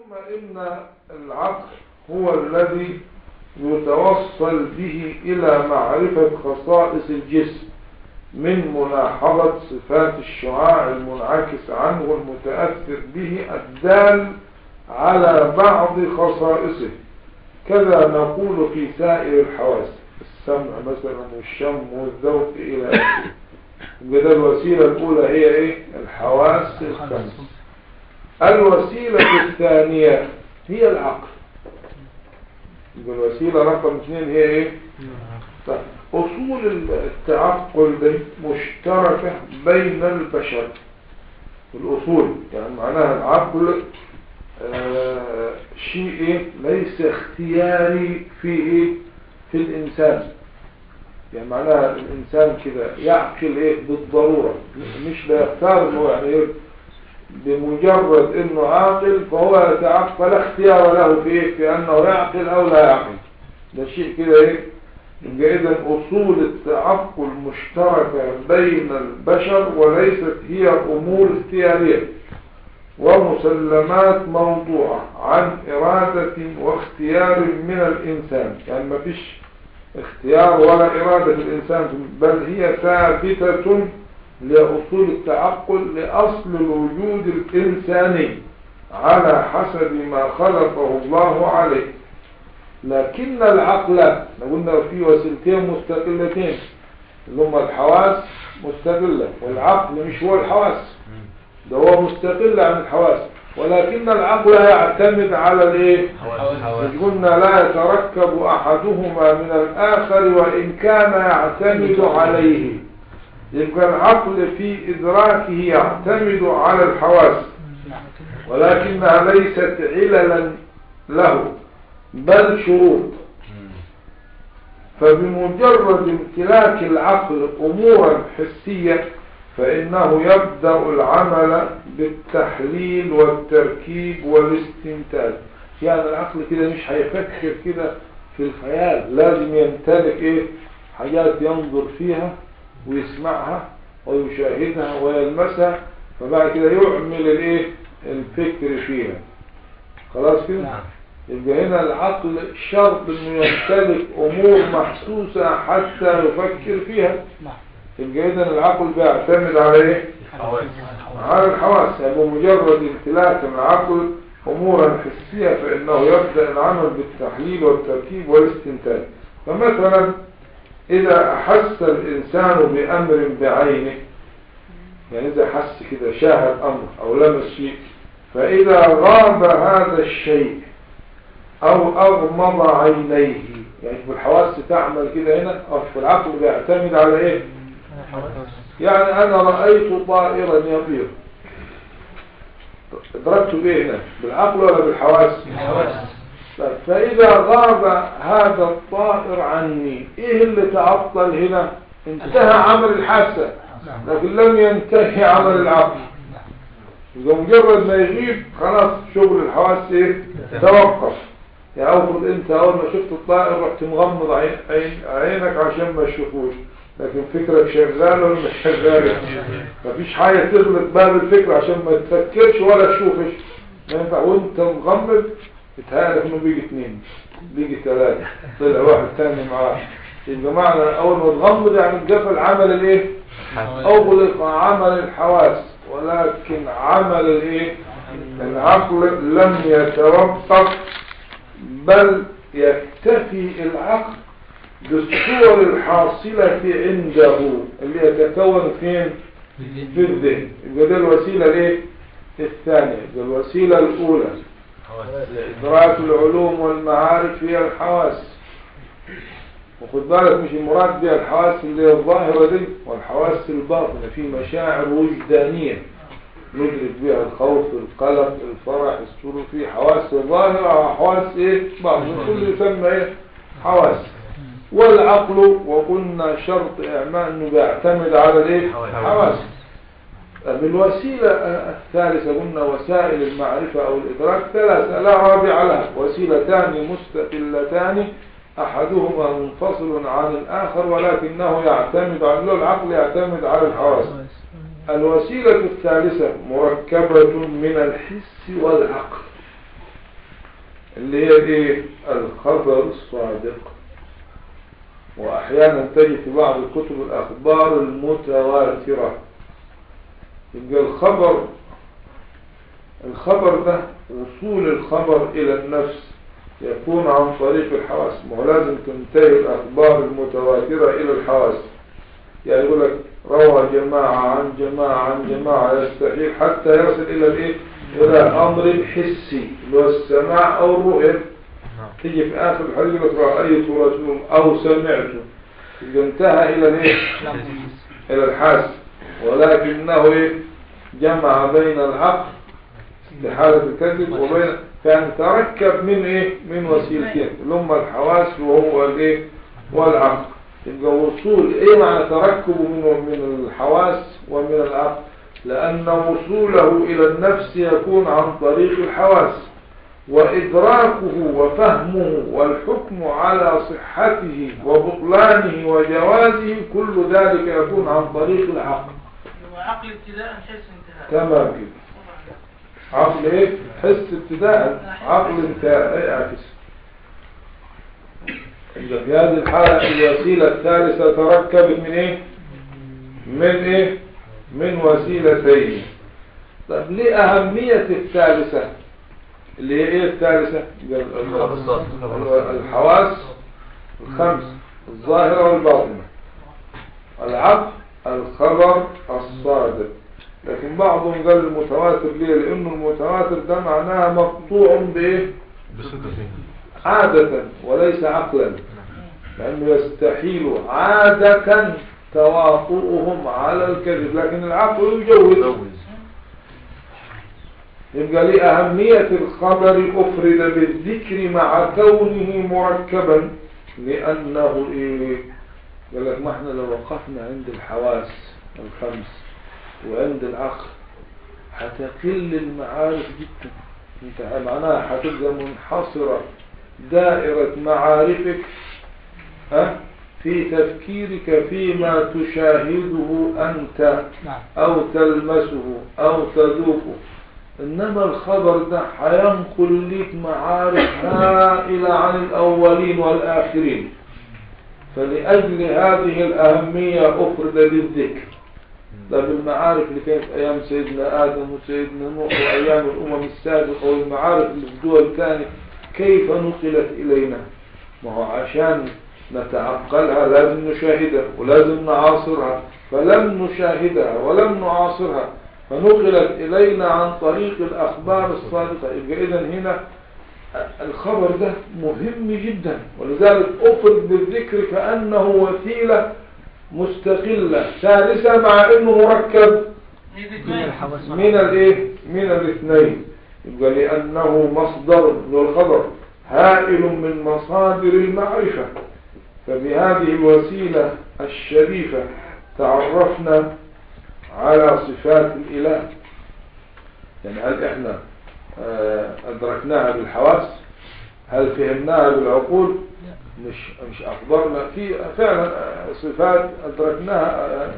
ثم إن العقل هو الذي يتوصل به إلى معرفة خصائص الجسم من ملاحظة صفات الشعاع المنعكس عنه المتأثر به الدال على بعض خصائصه كذا نقول في سائر الحواس السمع مثلا والشم والذوق إلى آخره يبقى الوسيلة الأولى هي إيه الحواس الخمس الوسيلة الثانية هي العقل يبقى الوسيلة رقم اثنين هي إيه طيب أصول التعقل دي مشتركة بين البشر الأصول يعني معناها العقل آه شيء إيه ليس اختياري في إيه في الإنسان يعني معناها الإنسان كده يعقل إيه بالضرورة مش لا يختار إنه يعني إيه بمجرد إنه عاقل فهو يتعقل اختيار له في إيه في أنه يعقل أو لا يعقل ده شيء كده إيه يبقى إذا أصول التعقل مشتركة بين البشر وليست هي أمور اختيارية ومسلمات موضوعة عن إرادة واختيار من الإنسان يعني ما فيش اختيار ولا إرادة الإنسان بل هي ثابتة لأصول التعقل لأصل الوجود الإنساني على حسب ما خلقه الله عليه لكن العقل قلنا في وسيلتين مستقلتين اللي هم الحواس مستقلة والعقل مش هو الحواس ده هو مستقل عن الحواس ولكن العقل يعتمد على الايه قلنا لا يتركب احدهما من الاخر وان كان يعتمد عليه يبقى العقل في ادراكه يعتمد على الحواس ولكنها ليست عللا له بل شروط فبمجرد امتلاك العقل امورا حسية فانه يبدأ العمل بالتحليل والتركيب والاستنتاج يعني العقل كده مش هيفكر كده في الخيال لازم يمتلك ايه حاجات ينظر فيها ويسمعها ويشاهدها ويلمسها فبعد كده يعمل الايه الفكر فيها خلاص كده نعم يبقى هنا العقل شرط انه يمتلك امور محسوسة حتى يفكر فيها نعم يبقى اذا العقل بيعتمد على ايه على الحواس يعني بمجرد امتلاك العقل امورا حسية فانه يبدأ العمل بالتحليل والتركيب والاستنتاج فمثلا اذا احس الانسان بامر بعينه يعني اذا حس كده شاهد امر او لمس شيء فاذا غاب هذا الشيء او اغمض عينيه يعني في الحواس تعمل كده هنا او في العقل بيعتمد على ايه يعني انا رأيت طائرا يطير ادركت بايه هنا بالعقل ولا بالحواس بالحواس. طيب، فاذا غاب هذا الطائر عني ايه اللي تعطل هنا انتهى عمل الحاسة لكن لم ينتهي عمل العقل إذا مجرد ما يغيب خلاص شغل الحواس ايه توقف يعني افرض انت اول ما شفت الطائر رحت مغمض عين عين عينك عشان ما تشوفوش لكن فكرك شغال ولا مش شغال مفيش حاجة تغلق باب الفكرة عشان ما تفكرش ولا تشوفش ما ينفع وانت مغمض اتهالك انه بيجي اتنين بيجي ثلاثة طلع واحد تاني معاه يبقى معنى اول ما تغمض يعني تقفل عمل الايه اغلق عمل الحواس ولكن عمل الايه العقل لم يتوقف بل يكتفي العقل بالصور الحاصلة عنده اللي يتكون فين في الذهن يبقى ده الوسيلة الايه الثانية يبقى الوسيلة الأولى إدراك العلوم والمعارف هي الحواس وخد بالك مش المراد بها الحواس اللي هي الظاهرة دي والحواس الباطنة في مشاعر وجدانية ندرك بها الخوف القلق الفرح السرور في حواس ظاهرة وحواس ايه باطنة كل يسمى ايه حواس والعقل وقلنا شرط اعمال انه بيعتمد على الايه حواس بالوسيلة الثالثة قلنا وسائل المعرفة او الادراك ثلاثة لا رابع لها وسيلتان مستقلتان احدهما منفصل عن الاخر ولكنه يعتمد على له العقل يعتمد على الحواس الوسيلة الثالثة مركبة من الحس والعقل اللي هي ايه الخبر الصادق واحيانا تجد في بعض الكتب الاخبار المتواترة يبقى الخبر الخبر ده وصول الخبر الى النفس يكون عن طريق الحواس ما هو لازم تنتهي الاخبار المتواترة الى الحواس يعني يقول لك روى جماعة عن جماعة عن جماعة يستحيل حتى يصل الى الايه الى امر حسي اللي هو السماع او الرؤية تيجي في اخر الحديث يقول لك رأيت رجل او سمعته يبقى انتهى الى الايه الى الحاس ولكنه ايه جمع بين العقل في حالة الكذب وبين كان تركب من ايه من وسيلتين اللي هم الحواس وهو الايه والعقل يبقى وصول ايه معنى تركبه من من الحواس ومن العقل لان وصوله الى النفس يكون عن طريق الحواس وإدراكه وفهمه والحكم على صحته وبطلانه وجوازه كل ذلك يكون عن طريق العقل وعقل ابتداء حس انتهاء تمام كده عقل ايه حس ابتداء عقل انتهاء اعكس إذا في هذه الحالة الوسيلة الثالثة تركبت من ايه من ايه من وسيلتين طب ليه أهمية الثالثة اللي هي ايه الثالثة الحواس الخمس الظاهرة والباطنة العقل الخبر الصادق لكن بعضهم قال المتواتر ليه لانه المتواتر ده معناها مقطوع بايه عادة وليس عقلا لانه يستحيل عادة تواطؤهم على الكذب لكن العقل يجوز يبقى لأهمية الخبر أفرد بالذكر مع كونه مركبا لأنه إيه قال لك ما احنا لو وقفنا عند الحواس الخمس وعند العقل هتقل المعارف جدا انت معناها هتبقى منحصرة دائرة معارفك ها في تفكيرك فيما تشاهده أنت أو تلمسه أو تذوقه إنما الخبر ده هينقل لك معارف هائلة عن الأولين والآخرين فلأجل هذه الأهمية أفرد بالذكر ده بالمعارف اللي كانت أيام سيدنا آدم وسيدنا نوح وأيام الأمم السابقة والمعارف اللي في الدول كانت كيف نقلت إلينا ما هو عشان نتعقلها لازم نشاهدها ولازم نعاصرها فلم نشاهدها ولم نعاصرها فنقلت إلينا عن طريق الأخبار الصادقة يبقى إذن هنا الخبر ده مهم جدا ولذلك أفرد بالذكر كأنه وسيلة مستقلة ثالثة مع أنه مركب من الايه من الاثنين يبقى لأنه مصدر للخبر هائل من مصادر المعرفة فبهذه الوسيلة الشريفة تعرفنا على صفات الإله يعني هل احنا أدركناها بالحواس هل فهمناها بالعقول مش مش أخبرنا في فعلا صفات أدركناها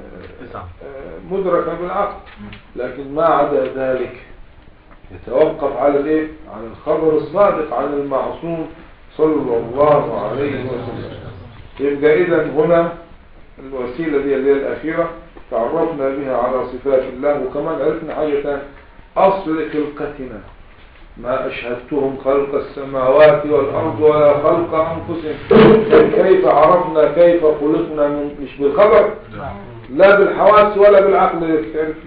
مدركة بالعقل لكن ما عدا ذلك يتوقف على الايه على الخبر الصادق عن المعصوم صلى الله عليه وسلم يبقى اذا هنا الوسيلة دي اللي هي الأخيرة تعرفنا بها على صفات الله وكمان عرفنا حاجة تانية أصل خلقتنا ما أشهدتهم خلق السماوات والأرض ولا خلق أنفسهم كيف عرفنا كيف خلقنا من مش بالخبر لا بالحواس ولا بالعقل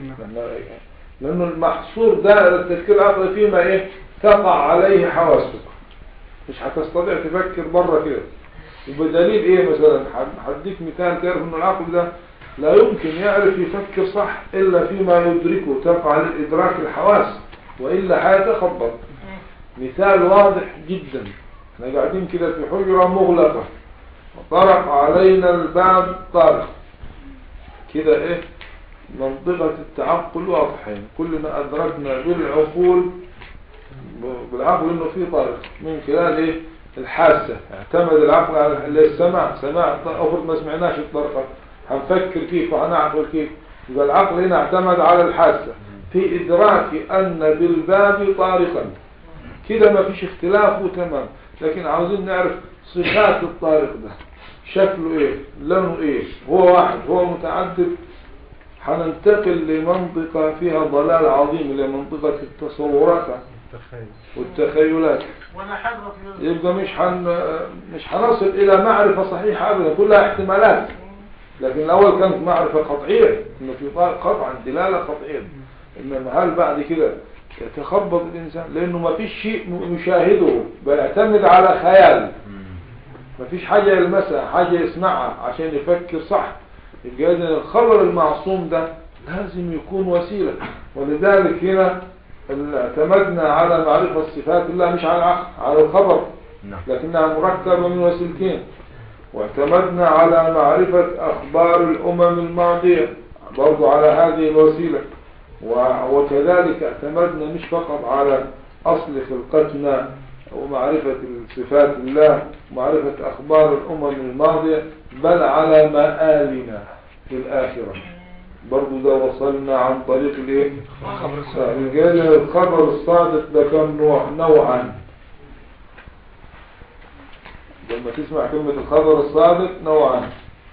لأنه المحصور دائرة التفكير العقلي فيما إيه تقع عليه حواسك مش هتستطيع تفكر بره كده وبدليل إيه مثلا هديك مثال تعرف إنه العقل ده لا يمكن يعرف يفكر صح إلا فيما يدركه تقع لإدراك الحواس وإلا هيتخبط مثال واضح جدا احنا قاعدين كده في حجرة مغلقة وطرق علينا الباب طارق كده ايه منطقة التعقل واضحة كلنا أدركنا بالعقول بالعقل انه في طارق من خلال ايه الحاسة اعتمد العقل على السماع سماع افرض ما سمعناش الطرقة هنفكر كيف وهنعقل كيف يبقى العقل هنا اعتمد على الحاسة في إدراك أن بالباب طارقا كده ما فيش اختلاف وتمام لكن عاوزين نعرف صفات الطارق ده شكله ايه لونه ايه هو واحد هو متعدد هننتقل لمنطقة فيها ضلال عظيم إلى منطقة التصورات والتخيلات ولا حد في يبقى مش حن مش هنصل إلى معرفة صحيحة أبدا كلها احتمالات لكن الأول كانت معرفة قطعية إنه في قطعا دلالة قطعية إنما هل بعد كده يتخبط الإنسان لأنه ما فيش شيء يشاهده بيعتمد على خيال ما فيش حاجة يلمسها حاجة يسمعها عشان يفكر صح يبقى إذن الخبر المعصوم ده لازم يكون وسيلة ولذلك هنا اعتمدنا على معرفة صفات الله مش على العقل على الخبر نعم لكنها مركبة من وسيلتين واعتمدنا على معرفة أخبار الأمم الماضية برضو على هذه الوسيلة و- وكذلك اعتمدنا مش فقط على أصل خلقتنا ومعرفة صفات الله ومعرفة أخبار الأمم الماضية بل على مآلنا في الآخرة برضو ده وصلنا عن طريق الايه الخبر الصادق رجال الخبر الصادق ده كم نوع نوعا لما تسمع كلمة الخبر الصادق نوعا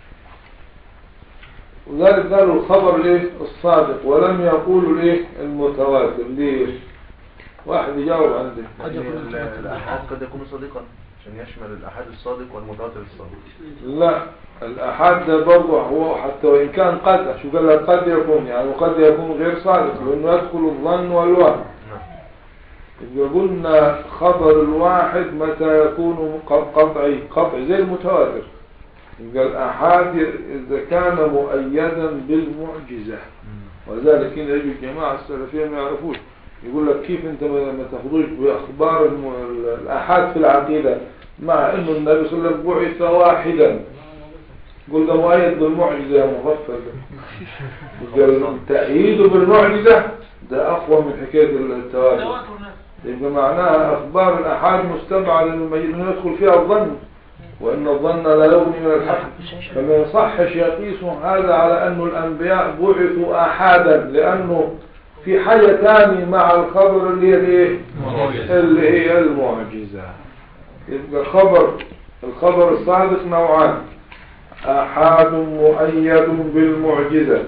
وذلك قالوا الخبر الايه الصادق ولم يقولوا الايه المتواتر ليه واحد يجاوب عندي قد يكون ال- المتواتر الأحاد قد يكون صادقا عشان يشمل الأحاد الصادق والمتواتر الصادق لا الأحاد ده برضه هو حتى وإن كان قد شو قال لك قد يكون يعني وقد يكون غير صادق لأنه يدخل الظن والوهم نعم إذا قلنا خبر الواحد متى يكون ق- قطعي قطعي زي المتواتر يبقى الأحاد إذا كان مؤيدا بالمعجزة ولذلك هنا يجي الجماعة السلفية ما يعرفوش يقول لك كيف انت ما ما تاخذوش باخبار الم- الاحاد في العقيدة مع انه النبي صلى الله عليه وسلم بعث واحدا قل ده مؤيد بالمعجزة يا مغفل قال تأييده بالمعجزة ده اقوى من حكاية التواتر تواتر نفسه يبقى معناها اخبار الاحاد مستبعد انه يدخل فيها الظن وان الظن لا يغني من الحق فما يصحش يقيس هذا على أن الأنبياء بعثوا أحدا لأنه في حاجة تاني مع الخبر اللي هي الايه اللي هي المعجزة يبقى خبر الخبر الصادق نوعان أحاد مؤيد بالمعجزة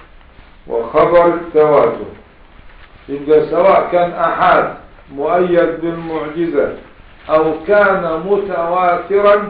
وخبر التواتر يبقى سواء كان أحاد مؤيد بالمعجزة أو كان متواترا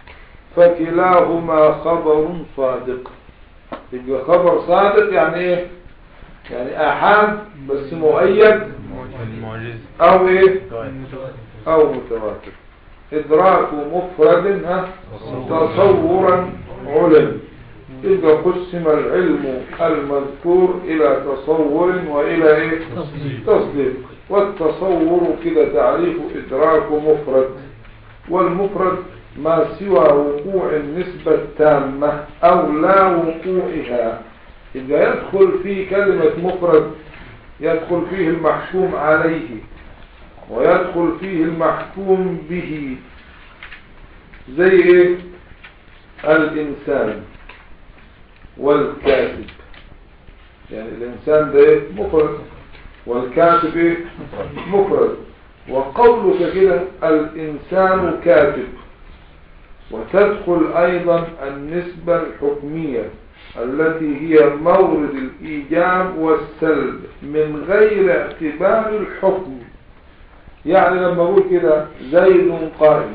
فكلاهما خبر صادق يبقى خبر صادق يعني ايه يعني احاد بس مؤيد المعجز او ايه او متواتر ادراك مفرد ها تصورا علم إذا قسم العلم المذكور إلى تصور وإلى إيه؟ تصديق والتصور كده تعريف إدراك مفرد والمفرد ما سوى وقوع النسبة التامة أو لا وقوعها إذا يدخل في كلمة مفرد يدخل فيه المحكوم عليه ويدخل فيه المحكوم به زي إيه؟ الإنسان والكاتب يعني الإنسان ده إيه؟ مفرد والكاتب إيه؟ مفرد وقولك كده الإنسان كاتب وتدخل أيضا النسبة الحكمية التي هي مورد الإيجاب والسلب من غير اعتبار الحكم يعني لما أقول كده زيد قائم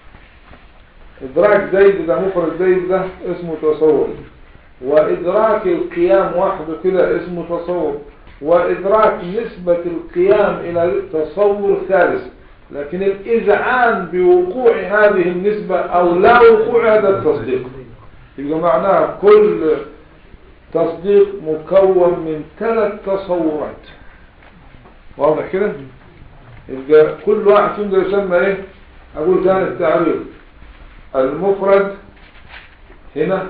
إدراك زيد ده مفرد زيد ده اسمه تصور وإدراك القيام وحده كده اسمه تصور وإدراك نسبة القيام إلى تصور ثالث لكن الإذعان بوقوع هذه النسبة أو لا وقوع هذا التصديق يبقى معناها كل تصديق مكون من ثلاث تصورات واضح كده يبقى كل واحد فيهم ده يسمى ايه اقول ثاني التعريف المفرد هنا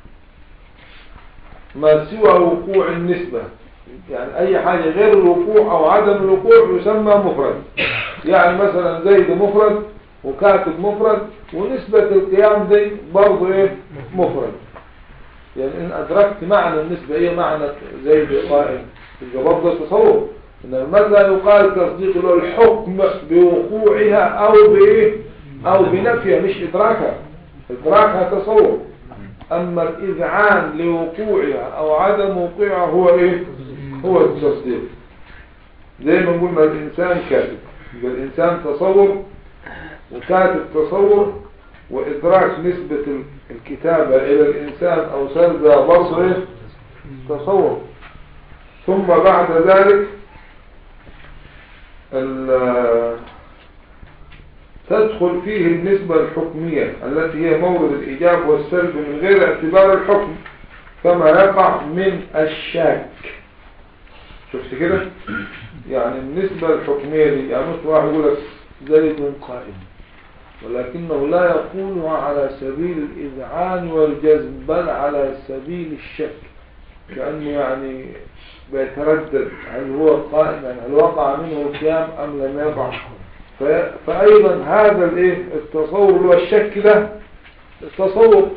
ما سوى وقوع النسبة يعني اي حاجة غير الوقوع او عدم الوقوع يسمى مفرد يعني مثلا زيد مفرد وكاتب مفرد ونسبة القيام دي برضه ايه مفرد يعني ان ادركت معنى النسبة ايه معنى زيد قائم يبقى برضه تصور إنما متى يقال تصديق له الحكم بوقوعها أو بإيه أو بنفيها مش إدراكها إدراكها تصور أما الإذعان لوقوعها أو عدم وقوعها هو إيه هو التصديق زي ما قلنا الإنسان كاتب يبقى الإنسان تصور وكاتب تصور وإدراك نسبة ال- الكتابة إلى الإنسان أو سلب بصره تصور ثم بعد ذلك ال- تدخل فيه النسبة الحكمية التي هي مورد الإيجاب والسلب من غير اعتبار الحكم كما يقع من الشاك شفت كده يعني النسبة الحكمية دي يعني مثل واحد يقول لك زيد قائم ولكنه لا يقولها على سبيل الإذعان والجزم بل على سبيل الشك كأنه يعني بيتردد هل هو قائم يعني هل وقع منه القيام أم لم يقع ف- فأيضا هذا الايه التصور اللي هو الشك ده تصور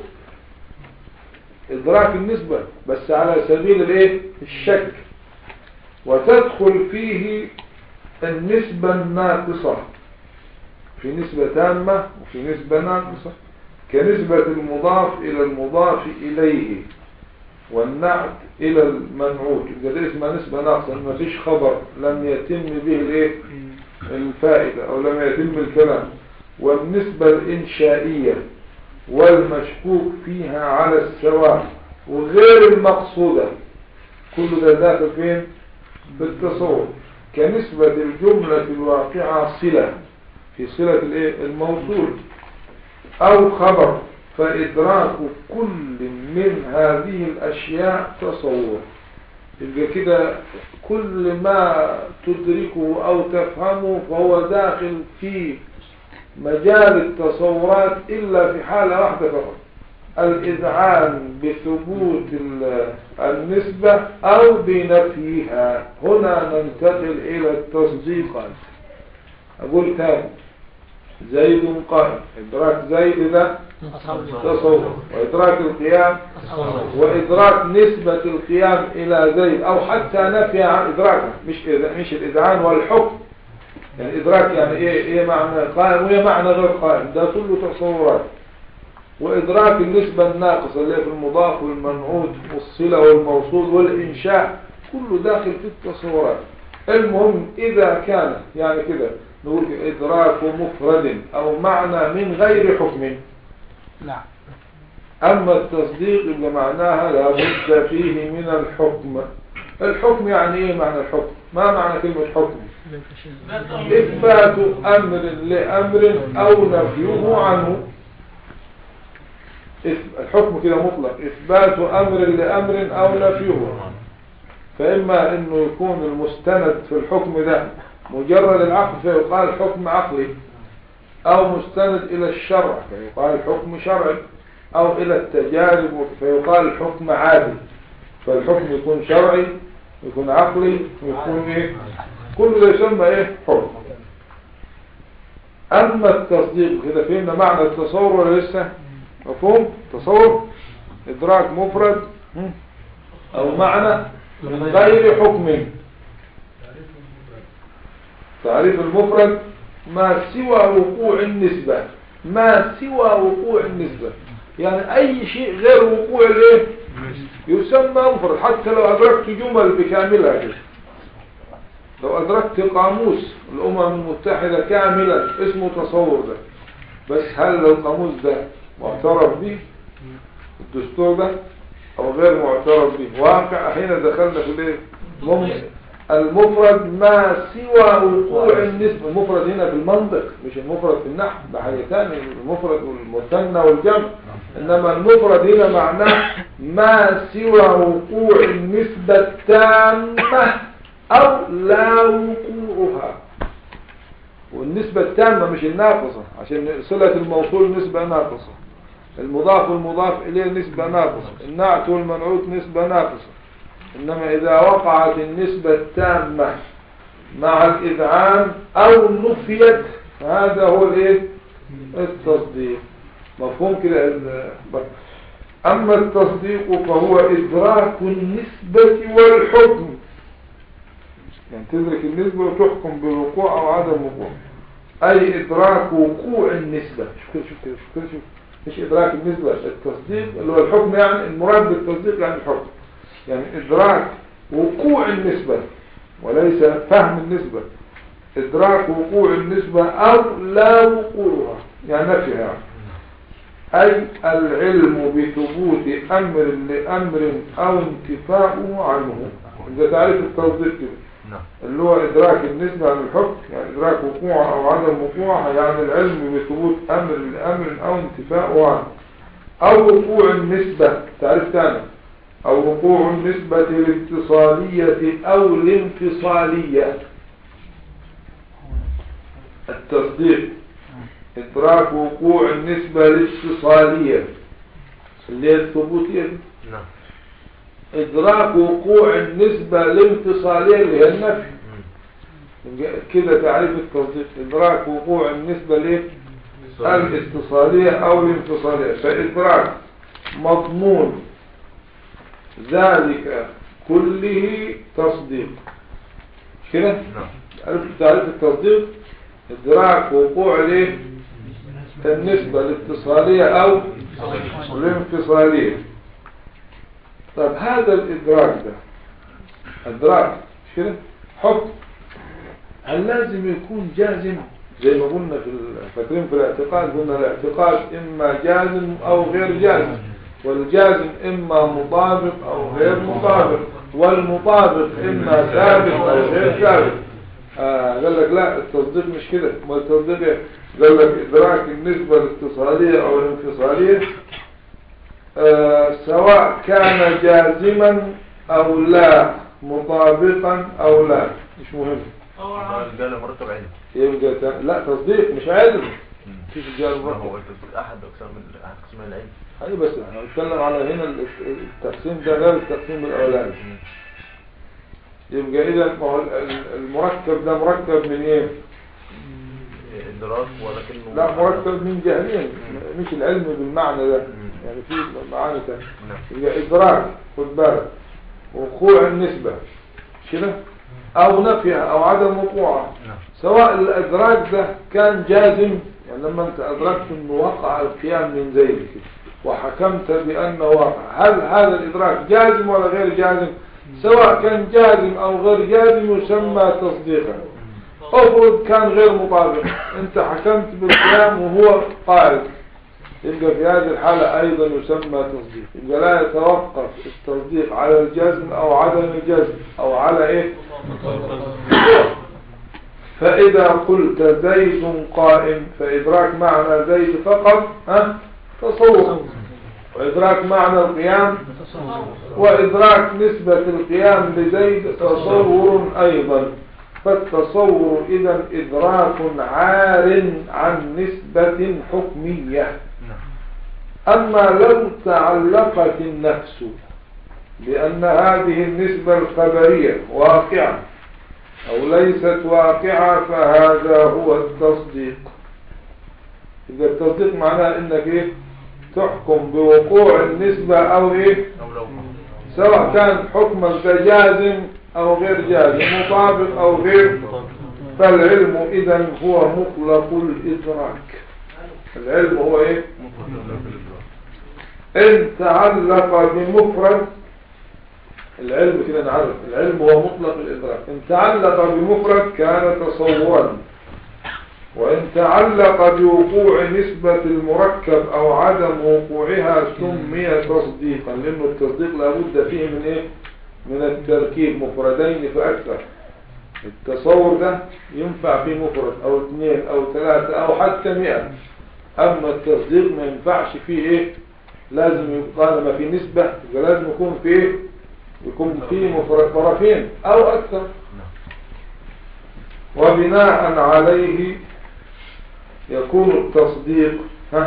إدراك النسبة بس على سبيل الايه الشك وتدخل فيه النسبة الناقصة في نسبة تامة وفي نسبة ناقصة كنسبة المضاف إلى المضاف إليه والنعت إلى المنعوت إذا دي اسمها نسبة ناقصة إن مفيش خبر لم يتم به الإيه الفائدة أو لم يتم الكلام والنسبة الإنشائية والمشكوك فيها على السواء وغير المقصودة كل ده داخل فين بالتصور كنسبة الجملة الواقعة صلة في صلة الإيه؟ الموصول أو خبر فإدراك كل من هذه الأشياء تصور يبقى كده كل ما تدركه أو تفهمه فهو داخل في مجال التصورات إلا في حالة واحدة فقط الإذعان بثبوت ال- النسبة أو بنفيها هنا ننتقل إلى التصديقات أقول تاني زيد قائم إدراك زيد ده تصور وإدراك القيام وإدراك نسبة القيام إلى زيد أو حتى نفي عن إدراكه مش إذ- مش الإذعان والحكم يعني إدراك يعني إيه إيه معنى قائم وإيه معنى غير قائم ده كله تصورات وإدراك النسبة الناقصة اللي هي في المضاف والمنعوت والصلة والموصول والإنشاء كله داخل في التصورات المهم إذا كان يعني كده نقول إدراك مفرد أو معنى من غير حكم نعم أما التصديق يبقى معناها لابد فيه من الحكم الحكم يعني إيه معنى الحكم ما معنى كلمة حكم إثبات أمر لأمر أو نفيه عنه إث- الحكم كده مطلق إثبات أمر لأمر أو نفيه فإما أنه يكون المستند في الحكم ده مجرد العقل فيقال حكم عقلي أو مستند إلى الشرع فيقال حكم شرعي أو إلى التجارب فيقال حكم عادي فالحكم يكون شرعي يكون عقلي ويكون إيه كل ده يسمى إيه حكم أما التصديق كده فهمنا معنى التصور ولا لسه مفهوم تصور إدراك مفرد هم؟ أو معنى من غير حكم تعريف المفرد ما سوى وقوع النسبة ما سوى وقوع النسبة يعني أي شيء غير وقوع الايه يسمى مفرد حتى لو أدركت جمل بكاملها كده لو أدركت قاموس الأمم المتحدة كاملا اسمه تصور ده بس هل القاموس ده معترف به الدستور ده أو غير معترف به واقع هنا دخلنا في الايه مم- المفرد ما سوى وقوع النسبة المفرد هنا في المنطق مش المفرد في النحو ده حاجة تانية المفرد والمثنى والجمع إنما المفرد هنا معناه ما سوى وقوع النسبة التامة أو لا وقوعها والنسبة التامة مش الناقصة عشان صلة الموصول نسبة ناقصة المضاف والمضاف إليه نسبة ناقصة النعت والمنعوت نسبة ناقصة إنما إذا وقعت النسبة التامة مع الإذعان أو نفيت فهذا هو الإيه؟ التصديق مفهوم كده ال- أما التصديق فهو إدراك النسبة والحكم يعني تدرك النسبة وتحكم بالوقوع أو عدم وقوع أي إدراك وقوع النسبة شوف كده شوف كده شوف كده شوف مش إدراك النسبة التصديق اللي هو الحكم يعني المراد بالتصديق يعني الحكم يعني إدراك وقوع النسبة وليس فهم النسبة إدراك وقوع النسبة أو لا وقوعها يعني نفيها يعني أي العلم بثبوت أمر لأمر أو انتفاؤه عنه إذا تعرف التصديق كده نعم اللي هو إدراك النسبة عن الحكم يعني إدراك وقوعها أو عدم وقوعها يعني العلم بثبوت أمر لأمر أو انتفاؤه عنه أو وقوع النسبة تعرف تاني أو وقوع النسبة الاتصالية أو الانفصالية التصديق إدراك وقوع النسبة الاتصالية اللي هي الثبوتية دي. نعم إدراك وقوع النسبة الانفصالية اللي هي النفي مم. كده تعريف التصديق إدراك وقوع النسبة ليه صحيح. الاتصالية أو الانفصالية فإدراك مضمون ذلك كله تصديق مش كده نعم عرفت تعريف التصديق إدراك وقوع ليه النسبة الاتصالية أو الانفصالية طب هذا الإدراك ده إدراك مش كده حكم هل لازم يكون جازم زي ما قلنا في ال- فاكرين في الاعتقاد قلنا الاعتقاد إما جازم أو غير جازم والجازم إما مطابق أو غير مطابق والمطابق إما ثابت أو غير ثابت آه قال لك لا التصديق مش كده ما التصديق إيه؟ قال لك إدراك النسبة الاتصالية أو الانفصالية آه سواء كان جازما أو لا مطابقا أو لا مش مهم هو عام. الرجال مرتب علم يبقى تا- لا تصديق مش علم مم. كيف الجال ما هو مرتب التصديق أحد أقسام ال- أحد أقسام العلم هاي بس احنا بنتكلم على هنا ال- التقسيم ده غير التقسيم الأولاني مم. يبقى إذا ما هو ال- ال- المركب ده مركب من إيه؟ إدراك ولكنه لا مركب من جهلين مم. مش العلم بالمعنى ده مم. يعني في معاني تانية نعم يبقى إدراك خد بالك وقوع النسبة مش كده أو نفيها أو عدم وقوعها نعم سواء الإدراك ده كان جازم يعني لما أنت أدركت أنه وقع القيام من زيك وحكمت بأنه وقع هل هذا الإدراك جازم ولا غير جازم سواء كان جازم أو غير جازم يسمى تصديقا افرض كان غير مطابق انت حكمت بالقيام وهو قائد يبقى في هذه الحالة أيضا يسمى تصديق يبقى لا يتوقف التصديق على الجزم أو عدم الجزم أو على إيه فإذا قلت زيد قائم فإدراك معنى زيد فقط ها تصور وإدراك معنى القيام وإدراك نسبة القيام لزيد تصور أيضا فالتصور إذا إدراك عار عن نسبة حكمية نعم أما لو تعلقت النفس بأن هذه النسبة الخبرية واقعة أو ليست واقعة فهذا هو التصديق إذا التصديق معناه إنك إيه تحكم بوقوع النسبة أو إيه أو لو سواء كان حكما كجازم أو غير جازم مطابق أو غير فالعلم إذا هو مطلق الإدراك العلم هو إيه مطلق الإدراك إن تعلق بمفرد العلم كده نعرف العلم هو مطلق الإدراك إن تعلق بمفرد كان تصورا وإن تعلق بوقوع نسبة المركب أو عدم وقوعها سمي تصديقا لأنه التصديق لابد فيه من إيه من التركيب مفردين فأكثر التصور ده ينفع فيه مفرد أو اثنين أو ثلاثة أو حتى مئة أما التصديق ما ينفعش فيه إيه لازم يبقى لما في نسبة يبقى لازم يكون في إيه يكون في مفرد طرفين أو أكثر وبناء عليه يكون التصديق ها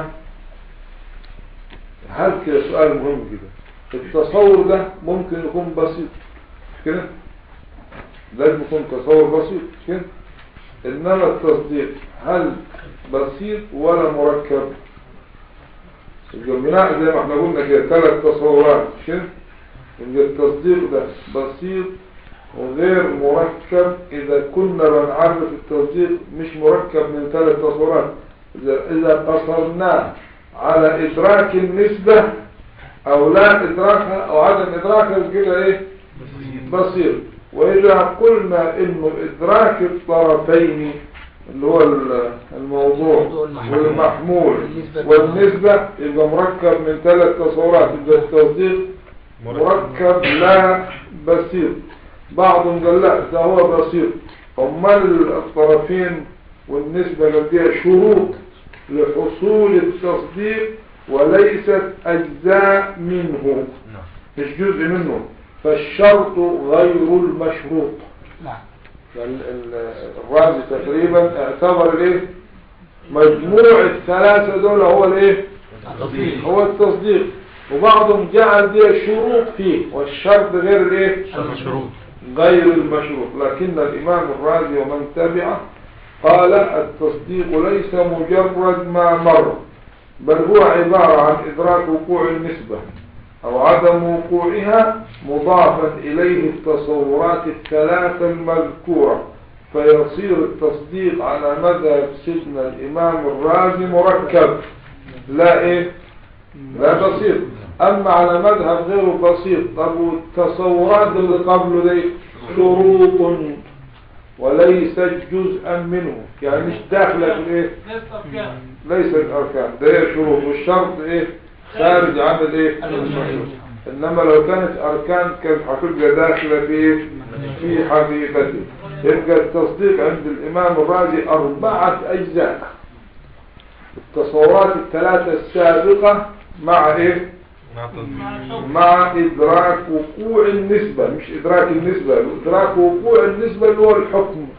هل كده سؤال مهم كده التصور ده ممكن يكون بسيط مش كده لازم يكون تصور بسيط مش كده انما التصديق هل بسيط ولا مركب يبقى البناء زي ما احنا قلنا كده ثلاث تصورات مش كده ان التصديق ده بسيط وغير مركب إذا كنا بنعرف التصديق مش مركب من ثلاث تصورات إذا, إذا قصرناه على إدراك النسبة أو لا إدراكها أو عدم إدراكها كده إيه بسيط وإذا قلنا إنه إدراك الطرفين اللي هو ال- الموضوع والمحمول والنسبة يبقى مركب من ثلاث تصورات يبقى التصديق مركب لا بسيط بعضهم قال لا ده هو بسيط امال الطرفين والنسبة لديها شروط لحصول التصديق وليست اجزاء منه نعم مش جزء منه فالشرط غير المشروط نعم فال- ال- الرازي تقريبا اعتبر الايه مجموع الثلاثة دول هو الايه هو التصديق وبعضهم جعل دي شروط فيه والشرط غير الايه المشروط غير المشروط لكن الامام الرازي ومن تبعه قال التصديق ليس مجرد ما مر بل هو عبارة عن ادراك وقوع النسبة او عدم وقوعها مضافا اليه التصورات الثلاثة المذكورة فيصير التصديق على مذهب سيدنا الامام الرازي مركب لا ايه لا بسيط اما على مذهب غير بسيط طب والتصورات اللي قبله دي شروط وليست جزءا منه يعني مش داخله في الايه ليست أركان ليست اركان ده هي شروط والشرط ايه خارج عن الايه انما لو كانت اركان كانت هتبقى داخله في ايه في حقيقته يبقى التصديق عند الامام الرازي اربعه اجزاء التصورات الثلاثه السابقه مع ايه مع تصديق مع الحكم مع إدراك وقوع النسبة مش إدراك النسبة إدراك وقوع النسبة اللي هو الحكم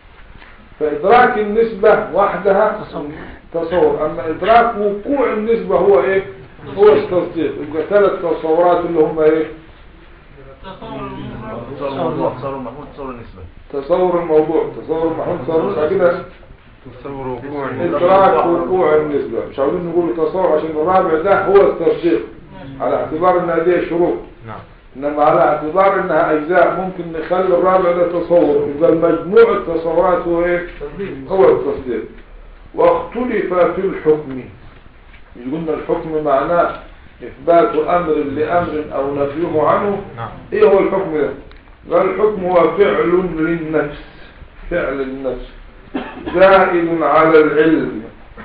فإدراك النسبة وحدها تصور أما إدراك وقوع النسبة هو إيه هو التصديق يبقى ثلاث تصورات اللي هم إيه تصور المفرد تصور الموضوع تصور المحمول تصور النسبة تصور الموضوع تصور المحمول تصور النسبة كده تصور وقوع إدراك وقوع النسبة مش عاوزين نقول تصور عشان الرابع ده هو التصديق على اعتبار انها دي شروط نعم انما على اعتبار انها اجزاء ممكن نخلي الرابع ده تصور يبقى مجموع التصورات هو ايه هو التصديق واختلف في الحكم مش قلنا الحكم معناه اثبات امر لامر او نفيه عنه نعم ايه هو الحكم ده قال الحكم هو فعل للنفس فعل للنفس زائد على العلم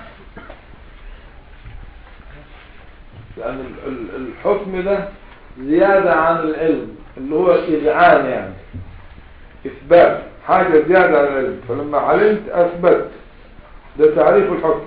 يعني ال- ال- الحكم ده زيادة عن العلم اللي هو إذعان يعني إثبات حاجة زيادة عن العلم فلما علمت أثبت ده تعريف الحكم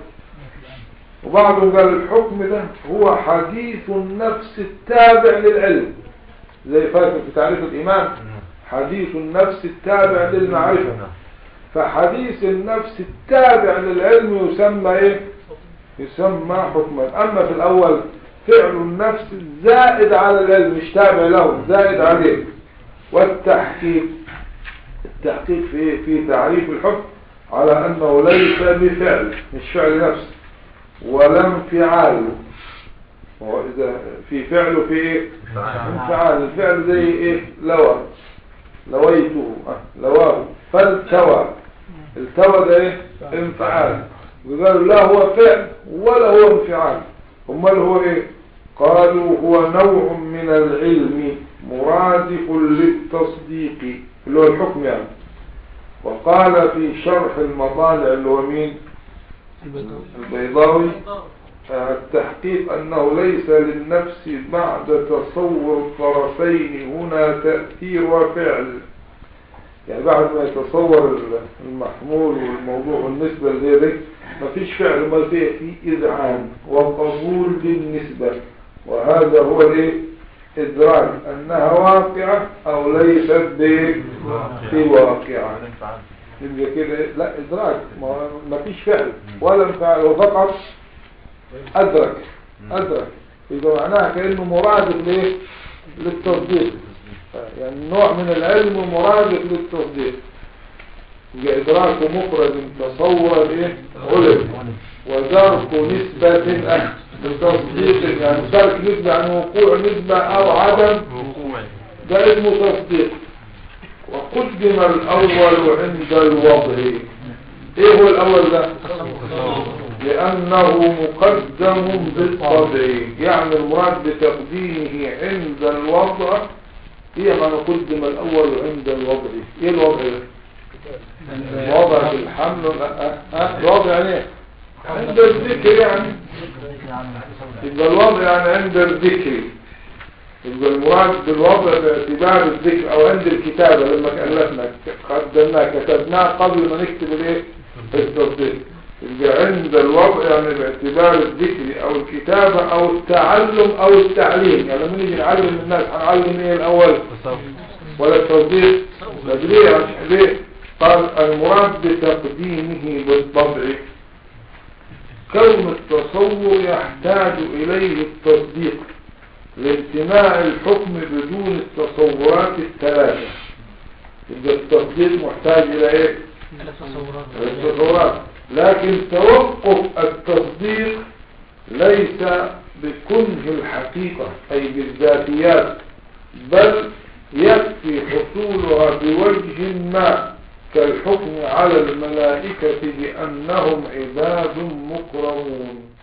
وبعضهم قال الحكم ده هو حديث النفس التابع للعلم زي فاكر في تعريف الإمام حديث النفس التابع للمعرفة فحديث النفس التابع للعلم يسمى ايه يسمى حكما اما في الاول فعل النفس زائد على العلم مش تابع له زائد عليه والتحقيق التحقيق في إيه؟ في تعريف الحكم على انه ليس بفعل مش فعل نفس ولا انفعال هو اذا في فعله في ايه انفعال الفعل زي ايه لوى لويته آه، لواه فالتوى التوى ده ايه انفعال وقالوا لا هو فعل ولا هو انفعال امال هو ايه قالوا هو نوع من العلم مرادف للتصديق اللي هو الحكم يعني وقال في شرح المطالع اللي هو مين البيضاوي آه، التحقيق أنه ليس للنفس بعد تصور الطرفين هنا تأثير وفعل يعني بعد ما يتصور المحمول والموضوع والنسبة اللي دي مفيش فعل ما فيه في إذعان وقبول بالنسبة وهذا هو الايه إدراك أنها واقعة أو ليست ب- بواقعة انفعال يبقى كده إيه؟ لا إدراك ما ما فيش فعل ولا انفعال هو فقط أدرك أدرك يبقى معناها كأنه مرادف ليه للتصديق يعني نوع من العلم مرادف للتصديق يبقى إدراك مفرد تصور إيه علم وترك نسبة أه لتصديق يعني ترك نسبة عن وقوع نسبة أو عدم وقوع ده اسمه تصديق وقدم الأول عند الوضع ايه هو الأول ده لأنه مقدم بالطبع يعني المراد بتقديمه عند الوضع هي ما نقدم الأول عند الوضع ايه الوضع ده الوضع في الحمل أه أه الوضع يعني ايه عند الذكر يعني يبقى الوضع يعني عند الذكر يبقى المراد بالوضع باعتبار الذكر او عند الكتابة لما كألفنا قدمناه كتبناه قبل ما نكتب الايه التصديق يبقى عند الوضع يعني باعتبار الذكر او الكتابة او التعلم او التعليم يعني لما نيجي نعلم الناس هنعلم ايه الاول ولا التصديق تدريع مش ليه قال المراد بتقديمه بالطبع كون التصور يحتاج إليه التصديق لامتناع الحكم بدون التصورات الثلاثة يبقى التصديق محتاج إلى إيه؟ إلى التصورات لكن توقف التصديق ليس بكنه الحقيقة أي بالذاتيات بل يكفي حصولها بوجه ما كالحكم على الملائكة بأنهم عباد مكرمون